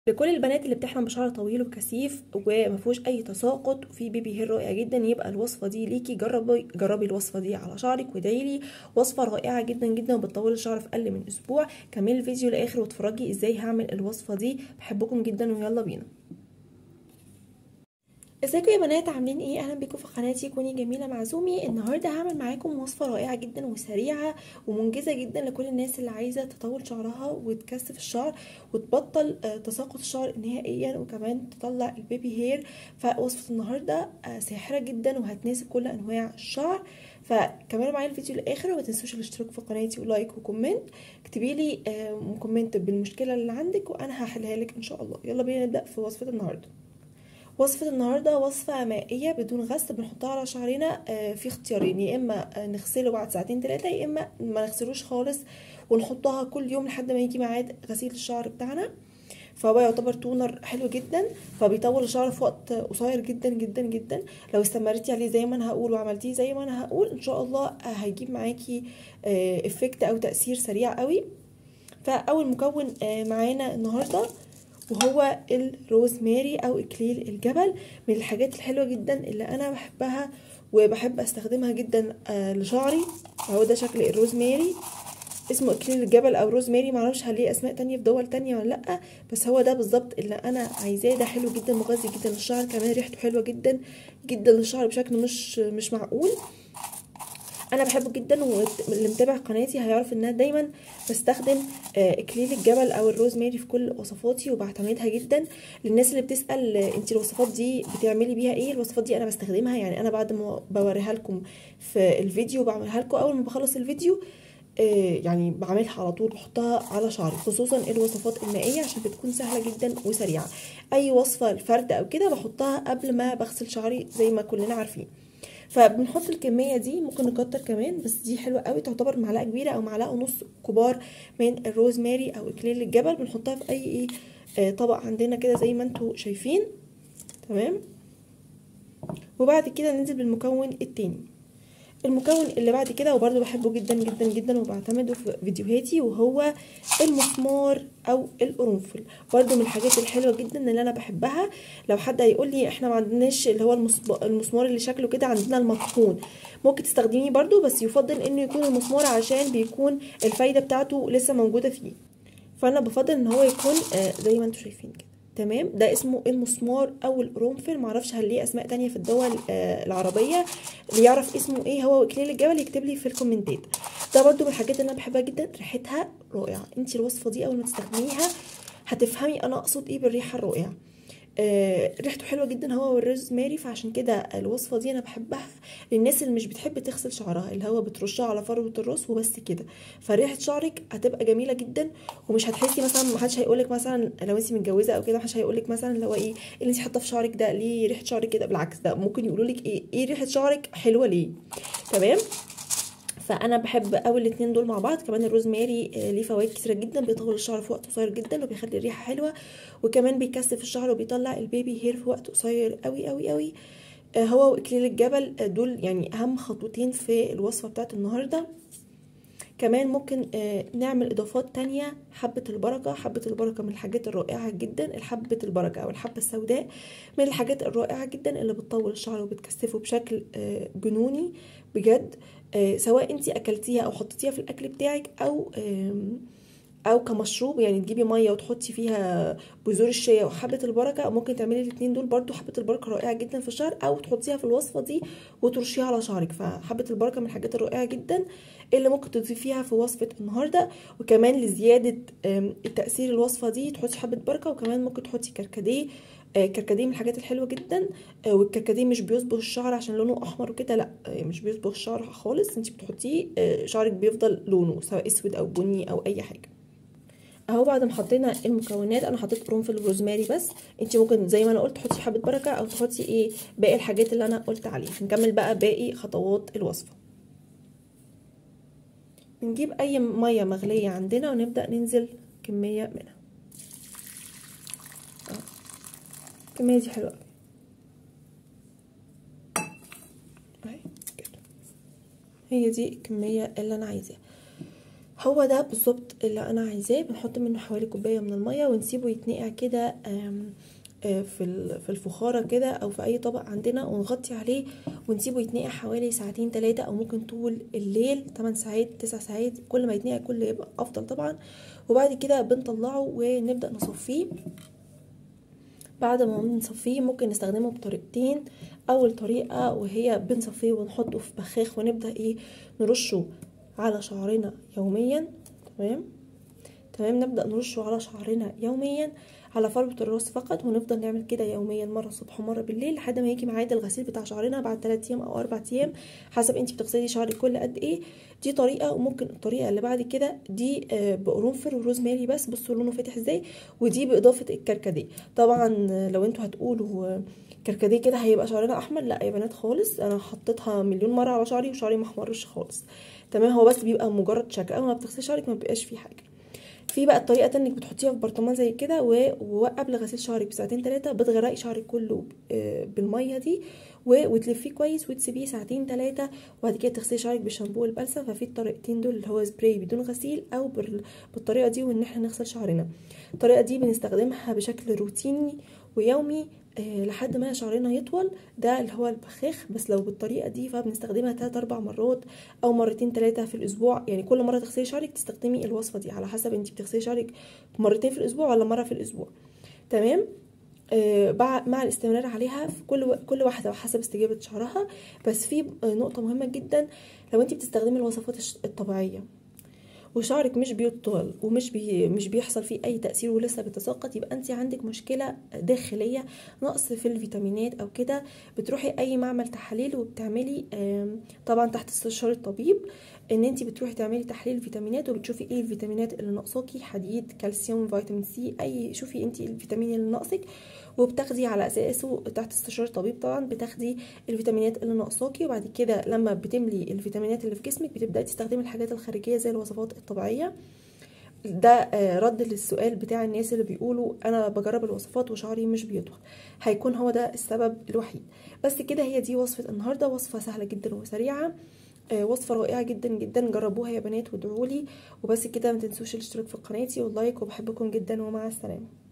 لكل البنات اللي بتحلم بشعر طويل وكثيف ومفيهوش اي تساقط وفي بيبي هير رائع جدا يبقى الوصفه دي ليكي جربي جربي الوصفه دي على شعرك وادعيلي وصفه رائعه جدا جدا وبتطول الشعر في اقل من اسبوع كملي الفيديو لاخر واتفرجي ازاي هعمل الوصفه دي بحبكم جدا ويلا بينا ازيكم يا بنات عاملين ايه اهلا بيكم في قناتي كوني جميله معزومي النهارده هعمل معاكم وصفه رائعه جدا وسريعه ومنجزه جدا لكل الناس اللي عايزه تطول شعرها وتكثف الشعر وتبطل تساقط الشعر نهائيا وكمان تطلع البيبي هير فوصفه النهارده ساحره جدا وهتناسب كل انواع الشعر فكملوا معايا الفيديو للاخر وما تنسوش الاشتراك في قناتي ولايك وكومنت اكتبي لي كومنت بالمشكله اللي عندك وانا هحلها لك ان شاء الله يلا بينا نبدا في وصفه النهارده وصفة النهاردة وصفة مائية بدون غسل بنحطها على شعرنا في اختيارين يا اما نغسله بعد ساعتين ثلاثة يا اما ما نغسلوش خالص ونحطها كل يوم لحد ما يجي ميعاد غسيل الشعر بتاعنا فهو يعتبر تونر حلو جدا فبيطول الشعر في وقت قصير جدا جدا جدا لو استمرتي عليه زي ما انا هقول وعملتيه زي ما انا هقول ان شاء الله هيجيب معاكي افكت او تأثير سريع قوي فاول مكون معانا النهارده وهو الروزماري او اكليل الجبل من الحاجات الحلوه جدا اللي انا بحبها وبحب استخدمها جدا لشعري اهو ده شكل الروزماري اسمه اكليل الجبل او روزماري معرفش هل ليه اسماء تانية في دول تانية ولا لا بس هو ده بالظبط اللي انا عايزاه ده حلو جدا مغذي جدا للشعر كمان ريحته حلوه جدا جدا للشعر بشكل مش مش معقول انا بحبه جدا واللي متابع قناتي هيعرف ان انا دايما بستخدم اكليل الجبل او الروزماري في كل وصفاتي وبعتمدها جدا للناس اللي بتسال انت الوصفات دي بتعملي بيها ايه الوصفات دي انا بستخدمها يعني انا بعد ما بوريها لكم في الفيديو بعملها لكم اول ما بخلص الفيديو يعني بعملها على طول بحطها على شعري خصوصا الوصفات المائيه عشان بتكون سهله جدا وسريعه اي وصفه الفرد او كده بحطها قبل ما بغسل شعري زي ما كلنا عارفين فبنحط الكميه دي ممكن نكتر كمان بس دي حلوه قوي تعتبر معلقه كبيره او معلقه ونص كبار من الروزماري او اكليل الجبل بنحطها في اي ايه طبق عندنا كده زي ما انتم شايفين تمام وبعد كده ننزل بالمكون التاني المكون اللي بعد كده وبرده بحبه جدا جدا جدا وبعتمده في فيديوهاتي وهو المسمار او القرنفل برده من الحاجات الحلوه جدا اللي انا بحبها لو حد هيقول لي احنا ما عندناش اللي هو المسمار اللي شكله كده عندنا المطحون ممكن تستخدميه برده بس يفضل انه يكون المسمار عشان بيكون الفايده بتاعته لسه موجوده فيه فانا بفضل ان هو يكون زي ما انتم شايفين كده تمام ده اسمه المسمار او القرنفل معرفش هل ليه اسماء تانية في الدول آه العربيه اللي يعرف اسمه ايه هو واكليل الجبل يكتب لي في الكومنتات ده برده من الحاجات اللي انا بحبها جدا ريحتها رائعه انت الوصفه دي اول ما تستخدميها هتفهمي انا اقصد ايه بالريحه الرائعه آه ريحته حلوه جدا هو والروزماري فعشان كده الوصفه دي انا بحبها للناس اللي مش بتحب تغسل شعرها اللي هو بترشها على فروه الراس وبس كده فريحه شعرك هتبقى جميله جدا ومش هتحسي مثلا ما حدش هيقولك مثلا لو انت متجوزه او كده ما حدش هيقولك مثلا اللي هو ايه اللي انت حاطه في شعرك ده ليه ريحه شعرك كده بالعكس ده ممكن يقولوا لك ايه ايه ريحه شعرك حلوه ليه تمام فانا بحب قوي الاثنين دول مع بعض كمان الروزماري ليه فوائد كتيره جدا بيطول الشعر في وقت قصير جدا وبيخلي الريحه حلوه وكمان بيكثف الشعر وبيطلع البيبي هير في وقت قصير قوي قوي قوي هو واكليل الجبل دول يعني اهم خطوتين في الوصفه بتاعت النهارده كمان ممكن نعمل اضافات تانية حبة البركة حبة البركة من الحاجات الرائعة جدا الحبة البركة او الحبة السوداء من الحاجات الرائعة جدا اللي بتطول الشعر وبتكثفه بشكل جنوني بجد سواء انت اكلتيها او حطيتيها في الاكل بتاعك او او كمشروب يعني تجيبي ميه وتحطي فيها بذور الشيا وحبه البركه او ممكن تعملي الاثنين دول برضو حبه البركه رائعه جدا في الشعر او تحطيها في الوصفه دي وترشيها على شعرك فحبه البركه من الحاجات الرائعه جدا اللي ممكن تضيفيها في وصفه النهارده وكمان لزياده تاثير الوصفه دي تحطي حبه بركه وكمان ممكن تحطي كركديه كركديه من الحاجات الحلوه جدا والكركديه مش بيصبغ الشعر عشان لونه احمر وكده لا مش بيصبغ الشعر خالص انت بتحطيه شعرك بيفضل لونه سواء اسود او بني او اي حاجه اهو بعد ما حطينا المكونات انا حطيت قرنفل وروزماري بس انت ممكن زي ما انا قلت تحطي حبه بركه او تحطي ايه باقي الحاجات اللي انا قلت عليها نكمل بقى باقي خطوات الوصفه نجيب اي ميه مغليه عندنا ونبدا ننزل كميه منها الكميه دي حلوه اهي كده هي دي الكميه اللي انا عايزاها هو ده بالظبط اللي انا عايزاه بنحط منه حوالي كوبايه من الميه ونسيبه يتنقع كده آم، آه، في ال- في الفخاره كده او في اي طبق عندنا ونغطي عليه ونسيبه يتنقع حوالي ساعتين ثلاثه او ممكن طول الليل 8 ساعات 9 ساعات كل ما يتنقع كل يبقى افضل طبعا وبعد كده بنطلعه ونبدا نصفيه بعد ما بنصفيه ممكن نستخدمه بطريقتين اول طريقه وهي بنصفيه ونحطه في بخاخ ونبدا ايه نرشه على شعرنا يوميا تمام تمام نبدا نرشه على شعرنا يوميا على فروة الراس فقط ونفضل نعمل كده يوميا مرة الصبح ومرة بالليل لحد ما يجي ميعاد الغسيل بتاع شعرنا بعد 3 ايام او 4 ايام حسب انت بتغسلي شعرك كل قد ايه دي طريقة وممكن الطريقة اللي بعد كده دي آه، بقرنفل وروزماري بس بصوا لونه فاتح ازاي ودي باضافة الكركديه طبعا آه، لو انتوا هتقولوا آه، كركديه كده هيبقى شعرنا احمر لا يا بنات خالص انا حطيتها مليون مرة على شعري وشعري ما احمرش خالص تمام هو بس بيبقى مجرد شكل اول ما بتغسلي شعرك ما بيبقاش فيه حاجة في بقى الطريقه التانية انك بتحطيها في برطمان زي كده و- وقبل غسيل شعرك بساعتين ثلاثه بتغرقي شعرك كله آه، بالميه دي و- وتلفيه كويس وتسيبيه ساعتين ثلاثه وبعد كده تغسلي شعرك بالشامبو والبلسم ففي الطريقتين دول اللي هو سبراي بدون غسيل او بال- بالطريقه دي وان احنا نغسل شعرنا الطريقه دي بنستخدمها بشكل روتيني ويومي آه، لحد ما شعرنا يطول ده اللي هو البخاخ بس لو بالطريقه دي فبنستخدمها 3 4 مرات او مرتين ثلاثه في الاسبوع يعني كل مره تغسلي شعرك تستخدمي الوصفه دي على حسب انت بتغسلي شعرك مرتين في الاسبوع ولا مره في الاسبوع تمام آه، بع- مع الاستمرار عليها في كل و- كل واحده وحسب استجابه شعرها بس في آه، نقطه مهمه جدا لو انت بتستخدمي الوصفات الش- الطبيعيه وشعرك مش بيطول ومش بي مش بيحصل فيه اي تاثير ولسه بيتساقط يبقى انت عندك مشكله داخليه نقص في الفيتامينات او كده بتروحي اي معمل تحاليل وبتعملي آم، طبعا تحت استشاره الطبيب ان انت بتروحي تعملي تحليل فيتامينات وبتشوفي ايه الفيتامينات اللي ناقصاكي حديد كالسيوم فيتامين سي اي شوفي انت الفيتامين اللي ناقصك وبتاخدي على اساسه تحت استشاره الطبيب طبعا بتاخدي الفيتامينات اللي ناقصاكي وبعد كده لما بتملي الفيتامينات اللي في جسمك بتبداي تستخدمي الحاجات الخارجيه زي الوصفات الطبيعيه ده آه، رد للسؤال بتاع الناس اللي بيقولوا انا بجرب الوصفات وشعري مش بيطول هيكون هو ده السبب الوحيد بس كده هي دي وصفه النهارده وصفه سهله جدا وسريعه آه، وصفه رائعه جدا جدا جربوها يا بنات وادعوا لي وبس كده ما تنسوش الاشتراك في قناتي واللايك وبحبكم جدا ومع السلامه